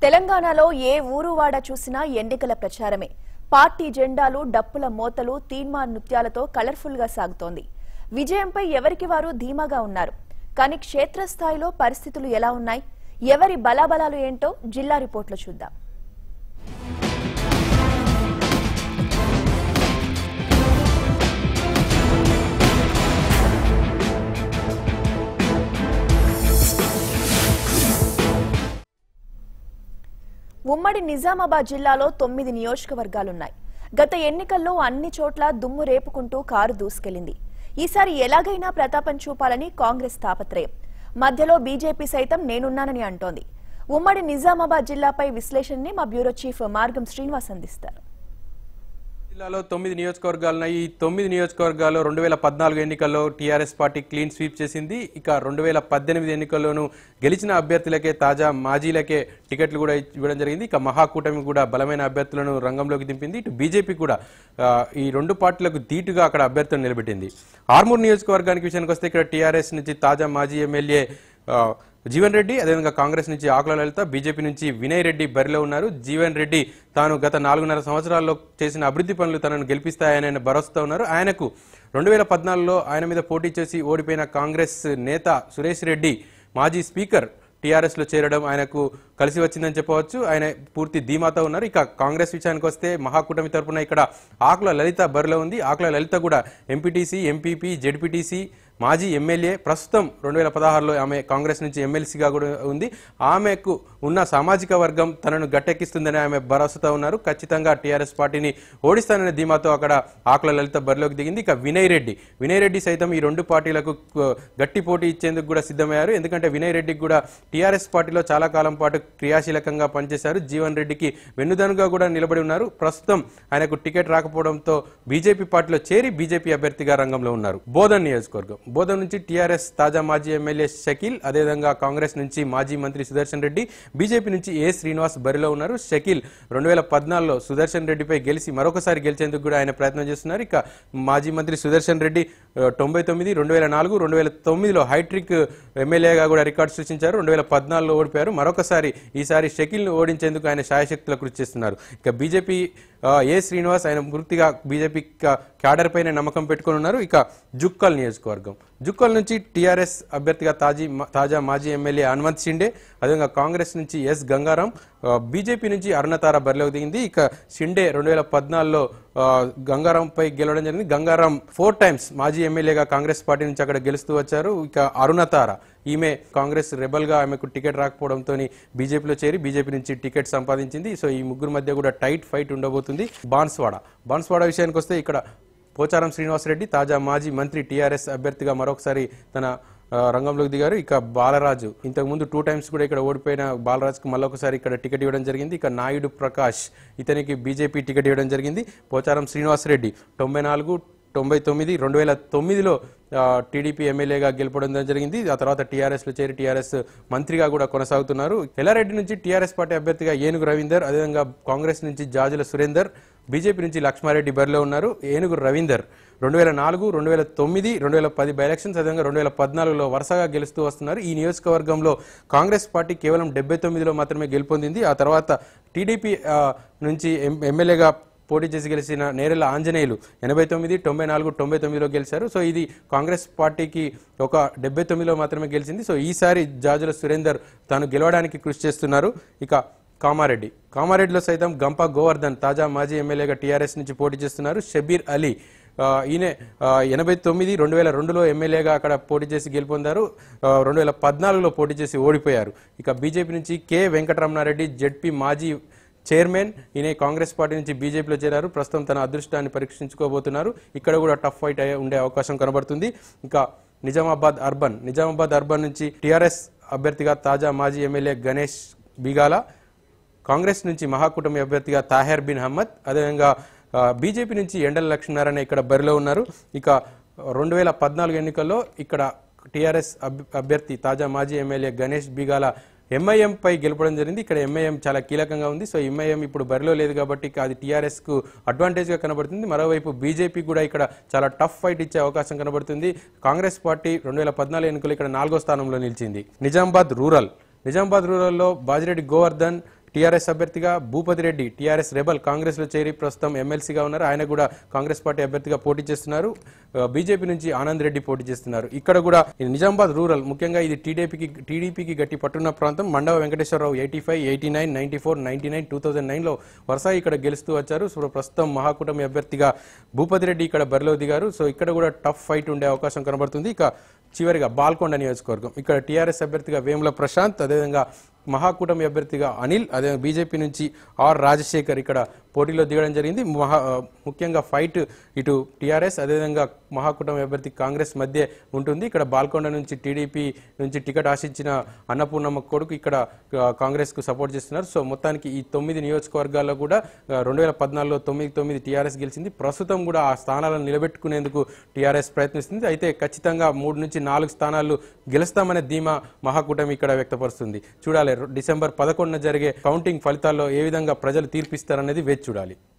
తెలంగాణలో ఏ ఊరు వాడ చూసినా ఎన్నికల ప్రచారమే పార్టీ జెండాలు డప్పుల మోతలు తీన్మా నృత్యాలతో కలర్ఫుల్ గా సాగుతోంది విజయంపై ఎవరికి వారు ధీమాగా ఉన్నారు కానీ క్షేత్రస్థాయిలో పరిస్థితులు ఎలా ఉన్నాయి ఎవరి బలాబలాలు ఏంటో జిల్లా రిపోర్ట్లో చూద్దాం ఉమ్మడి నిజామాబాద్ జిల్లాలో తొమ్మిది నియోజకవర్గాలున్నాయి గత ఎన్నికల్లో అన్ని చోట్ల దుమ్ము రేపుకుంటూ కారు దూసుకెళ్లింది ఈసారి ఎలాగైనా ప్రతాపం చూపాలని కాంగ్రెస్ తాపత్రయం మధ్యలో బీజేపీ సైతం నేనున్నానని అంటోంది ఉమ్మడి నిజామాబాద్ జిల్లాపై విశ్లేషణని మా బ్యూరో చీఫ్ మార్గం శ్రీనివాస్ అందిస్తారు జిల్లాలో తొమ్మిది నియోజకవర్గాలు ఉన్నాయి ఈ తొమ్మిది నియోజకవర్గాల్లో రెండు వేల పద్నాలుగు ఎన్నికల్లో టీఆర్ఎస్ పార్టీ క్లీన్ స్వీప్ చేసింది ఇక రెండు వేల పద్దెనిమిది ఎన్నికల్లోనూ గెలిచిన అభ్యర్థులకే తాజా మాజీలకే టికెట్లు కూడా ఇవ్వడం జరిగింది ఇక మహాకూటమి కూడా బలమైన అభ్యర్థులను రంగంలోకి దింపింది ఇటు బీజేపీ కూడా ఆ, ఈ రెండు పార్టీలకు ధీటుగా అక్కడ అభ్యర్థులను నిలబెట్టింది ఆర్మూర్ నియోజకవర్గానికి విషయానికి వస్తే ఇక్కడ టీఆర్ఎస్ నుంచి తాజా మాజీ ఎమ్మెల్యే ఆ, జీవన్ రెడ్డి అదేవిధంగా కాంగ్రెస్ నుంచి ఆకుల లలిత బీజేపీ నుంచి వినయ్ రెడ్డి బరిలో ఉన్నారు జీవన్ రెడ్డి తాను గత నాలుగున్నర సంవత్సరాల్లో చేసిన అభివృద్ధి పనులు తనను గెలిపిస్తాయని ఆయన భరోసాతో ఉన్నారు ఆయనకు రెండు వేల పద్నాలుగులో ఆయన మీద పోటీ చేసి ఓడిపోయిన కాంగ్రెస్ నేత సురేష్ రెడ్డి మాజీ స్పీకర్ టీఆర్ఎస్ లో చేరడం ఆయనకు కలిసి వచ్చిందని చెప్పవచ్చు ఆయన పూర్తి ధీమాతో ఉన్నారు ఇక కాంగ్రెస్ విషయానికి వస్తే మహాకూటమి తరపున ఇక్కడ ఆకుల లలిత బరిలో ఉంది ఆకుల లలిత కూడా ఎంపీటీసీ ఎంపీపీ జెడ్పీటీసీ మాజీ ఎమ్మెల్యే ప్రస్తుతం రెండు వేల పదహారులో ఆమె కాంగ్రెస్ నుంచి ఎమ్మెల్సీగా కూడా ఉంది ఆమెకు ఉన్న సామాజిక వర్గం తనను గట్టెక్కిస్తుందని ఆమె భరోసాతో ఉన్నారు ఖచ్చితంగా టీఆర్ఎస్ పార్టీని ఓడిస్తాననే ధీమాతో అక్కడ ఆకుల లలిత బరిలోకి దిగింది ఇక వినయ్ రెడ్డి వినయ్ రెడ్డి సైతం ఈ రెండు పార్టీలకు కు- గట్టి పోటీ ఇచ్చేందుకు కూడా సిద్ధమయ్యారు ఎందుకంటే వినయ్ రెడ్డికి కూడా టీఆర్ఎస్ పార్టీలో చాలా కాలం పాటు క్రియాశీలకంగా పనిచేశారు జీవన్ రెడ్డికి వెన్నుదనుగా కూడా నిలబడి ఉన్నారు ప్రస్తుతం ఆయనకు టికెట్ రాకపోవడంతో బీజేపీ పార్టీలో చేరి బీజేపీ అభ్యర్థిగా రంగంలో ఉన్నారు బోధన్ నియోజకవర్గం బోధన్ నుంచి టీఆర్ఎస్ తాజా మాజీ ఎమ్మెల్యే షకీల్ అదేవిధంగా కాంగ్రెస్ నుంచి మాజీ మంత్రి సుదర్శన్ రెడ్డి బీజేపీ నుంచి ఏ శ్రీనివాస్ బరిలో ఉన్నారు షకీల్ రెండు వేల పద్నాలుగులో సుదర్శన్ రెడ్డిపై గెలిచి మరొకసారి గెలిచేందుకు కూడా ఆయన ప్రయత్నం చేస్తున్నారు ఇక మాజీ మంత్రి సుదర్శన్ రెడ్డి ఆ, తొంభై తొమ్మిది రెండు వేల నాలుగు రెండు వేల తొమ్మిదిలో హైట్రిక్ ఎమ్మెల్యేగా కూడా రికార్డు సృష్టించారు రెండు వేల పద్నాలుగులో ఓడిపోయారు మరొకసారి ఈసారి షకీల్ను ఓడించేందుకు ఆయన శాయశక్తుల కృషి చేస్తున్నారు ఇక బీజేపీ ఆ, ఏ శ్రీనివాస్ ఆయన పూర్తిగా బీజేపీ క్యాడర్ పైన నమ్మకం పెట్టుకుని ఉన్నారు ఇక జుక్కల్ నియోజకవర్గం జుక్కల్ నుంచి టీఆర్ఎస్ అభ్యర్థిగా తాజీ తాజా మాజీ ఎమ్మెల్యే హనుమంత్ షిండే అదేవిధంగా కాంగ్రెస్ నుంచి ఎస్ గంగారాం ఆ, బీజేపీ నుంచి అరుణతార బరిలోకి దిగింది ఇక షిండే రెండు వేల పద్నాలుగులో గంగారాంపై గెలవడం జరిగింది గంగారాం ఫోర్ టైమ్స్ మాజీ ఎమ్మెల్యేగా కాంగ్రెస్ పార్టీ నుంచి అక్కడ గెలుస్తూ వచ్చారు ఇక అరుణతార ఈమె కాంగ్రెస్ రెబల్ గా ఆమెకు టికెట్ రాకపోవడంతో బీజేపీలో చేరి బీజేపీ నుంచి టికెట్ సంపాదించింది సో ఈ ముగ్గురు మధ్య కూడా టైట్ ఫైట్ ఉండబోతుంది బాన్స్వాడ బాన్స్వాడ విషయానికి వస్తే ఇక్కడ పోచారం శ్రీనివాసరెడ్డి తాజా మాజీ మంత్రి టీఆర్ఎస్ అభ్యర్థిగా మరొకసారి తన ఆ, రంగంలోకి దిగారు ఇక బాలరాజు ఇంతకు ముందు టూ టైమ్స్ కూడా ఇక్కడ ఓడిపోయిన బాలరాజుకు మళ్ళొకసారి ఇక్కడ టికెట్ ఇవ్వడం జరిగింది ఇక నాయుడు ప్రకాష్ ఇతనికి బీజేపీ టికెట్ ఇవ్వడం జరిగింది పోచారం శ్రీనివాసరెడ్డి తొంభై నాలుగు తొంభై తొమ్మిది రెండు వేల తొమ్మిదిలో టీడీపీ ఎమ్మెల్యేగా గెలుపడం జరిగింది ఆ తర్వాత టీఆర్ఎస్ లో చేరి టీఆర్ఎస్ మంత్రిగా కూడా కొనసాగుతున్నారు ఎల్లారెడ్డి నుంచి టీఆర్ఎస్ పార్టీ అభ్యర్థిగా ఏనుగు రవీందర్ అదేవిధంగా కాంగ్రెస్ నుంచి జాజుల సురేందర్ బీజేపీ నుంచి లక్ష్మారెడ్డి బరిలో ఉన్నారు ఏనుగు రవీందర్ రెండు వేల నాలుగు రెండు వేల తొమ్మిది రెండు వేల పది బై ఎలక్షన్స్ అదేవిధంగా రెండు వేల పద్నాలుగులో వరుసగా గెలుస్తూ వస్తున్నారు ఈ నియోజకవర్గంలో కాంగ్రెస్ పార్టీ కేవలం డెబ్బై తొమ్మిదిలో మాత్రమే గెలుపొందింది ఆ తర్వాత టీడీపీ ఆ, నుంచి ఎం- ఎమ్మెల్యేగా పోటీ చేసి గెలిచిన నేరెల ఆంజనేయులు ఎనభై తొమ్మిది తొంభై నాలుగు తొంభై తొమ్మిదిలో గెలిచారు సో ఇది కాంగ్రెస్ పార్టీకి ఒక డెబ్బై తొమ్మిదిలో మాత్రమే గెలిచింది సో ఈసారి జాజుల సురేందర్ తాను గెలవడానికి కృషి చేస్తున్నారు ఇక కామారెడ్డి కామారెడ్డిలో సైతం గంప గోవర్ధన్ తాజా మాజీ ఎమ్మెల్యేగా టీఆర్ఎస్ నుంచి పోటీ చేస్తున్నారు షబీర్ అలీ ఆ, ఈయన ఆ, ఎనభై తొమ్మిది రెండు వేల రెండులో ఎమ్మెల్యేగా అక్కడ పోటీ చేసి గెలుపొందారు ఆ, రెండు వేల పద్నాలుగులో పోటీ చేసి ఓడిపోయారు ఇక బీజేపీ నుంచి కె వెంకటరమణారెడ్డి జెడ్పీ మాజీ చైర్మన్ ఈయన కాంగ్రెస్ పార్టీ నుంచి బీజేపీలో చేరారు ప్రస్తుతం తన అదృష్టాన్ని పరీక్షించుకోబోతున్నారు ఇక్కడ కూడా టఫ్ ఫైట్ అయ్యే ఉండే అవకాశం కనబడుతుంది ఇంకా నిజామాబాద్ అర్బన్ నిజామాబాద్ అర్బన్ నుంచి టీఆర్ఎస్ అభ్యర్థిగా తాజా మాజీ ఎమ్మెల్యే గణేష్ బిగాల కాంగ్రెస్ నుంచి మహాకూటమి అభ్యర్థిగా తాహెర్ బిన్ అహ్మద్ అదేవిధంగా ఆ, బీజేపీ నుంచి ఎండల లక్ష్మీనారాయణ ఇక్కడ బరిలో ఉన్నారు ఇక రెండు వేల పద్నాలుగు ఎన్నికల్లో ఇక్కడ టీఆర్ఎస్ అభ్- అభ్యర్థి తాజా మాజీ ఎమ్మెల్యే గణేష్ బిగాల ఎంఐఎం పై గెలపడం జరిగింది ఇక్కడ ఎంఐఎం చాలా కీలకంగా ఉంది సో ఎంఐఎం ఇప్పుడు బరిలో లేదు కాబట్టి ఇక అది టీఆర్ఎస్ కు అడ్వాంటేజ్ గా కనబడుతుంది మరోవైపు బీజేపీ కూడా ఇక్కడ చాలా టఫ్ ఫైట్ ఇచ్చే అవకాశం కనబడుతుంది కాంగ్రెస్ పార్టీ రెండు వేల పద్నాలుగు ఎన్నికలు ఇక్కడ నాలుగో స్థానంలో నిలిచింది నిజామాబాద్ రూరల్ నిజామాబాద్ రూరల్లో బాజిరెడ్డి గోవర్ధన్ టీఆర్ఎస్ అభ్యర్థిగా Bhupathi Reddy TRS rebel Congress లో చేరి ప్రస్తుతం ఎమ్మెల్సీగా ఉన్నారు ఆయన కూడా కాంగ్రెస్ పార్టీ అభ్యర్థిగా పోటీ చేస్తున్నారు ఆ, బీజేపీ నుంచి ఆనంద్ రెడ్డి పోటీ చేస్తున్నారు ఇక్కడ కూడా ఈ నిజామాబాద్ రూరల్ ముఖ్యంగా ఇది టీడీపీకి టీడీపీకి గట్టి పట్టున్న ప్రాంతం Mandava Venkateswara Rao eighty five eighty nine ninety four ninety nine two thousand నైన్లో వరుస ఇక్కడ గెలుస్తూ వచ్చారు సో ప్రస్తుతం మహాకూటమి అభ్యర్థిగా భూపతి రెడ్డి ఇక్కడ బరిలో దిగారు సో ఇక్కడ కూడా టఫ్ ఫైట్ ఉండే అవకాశం కనబడుతుంది ఇక చివరిగా బాల్కొండ నియోజకవర్గం ఇక్కడ టీఆర్ఎస్ అభ్యర్థిగా వేముల ప్రశాంత్ అదేవిధంగా మహాకూటమి అభ్యర్థిగా అనిల్ అదే బీజేపీ నుంచి ఆర్ రాజశేఖర్ ఇక్కడ పోటీలో దిగడం జరిగింది మహా ముఖ్యంగా ఫైట్ ఇటు టీఆర్ఎస్ అదేవిధంగా మహాకూటమి అభ్యర్థి కాంగ్రెస్ మధ్య ఉంటుంది ఇక్కడ బాల్కొండ నుంచి టీడీపీ నుంచి టికెట్ ఆశించిన అన్నపూర్ణమ్మ కొడుకు ఇక్కడ ఆ, కాంగ్రెస్ కు సపోర్ట్ చేస్తున్నారు సో మొత్తానికి ఈ తొమ్మిది నియోజకవర్గాల్లో కూడా రెండు వేల పద్నాలుగులో తొమ్మిది తొమ్మిది టీఆర్ఎస్ గెలిచింది ప్రస్తుతం కూడా ఆ స్థానాలను నిలబెట్టుకునేందుకు టీఆర్ఎస్ ప్రయత్నిస్తుంది అయితే ఖచ్చితంగా మూడు నుంచి నాలుగు స్థానాలు గెలుస్తామనే ధీమా మహాకూటమి ఇక్కడ వ్యక్తపరుస్తుంది చూడాలి డిసెంబర్ పదకొండున జరిగే కౌంటింగ్ ఫలితాల్లో ఏ విధంగా ప్రజలు తీర్పిస్తారనేది వేచి చూడాలి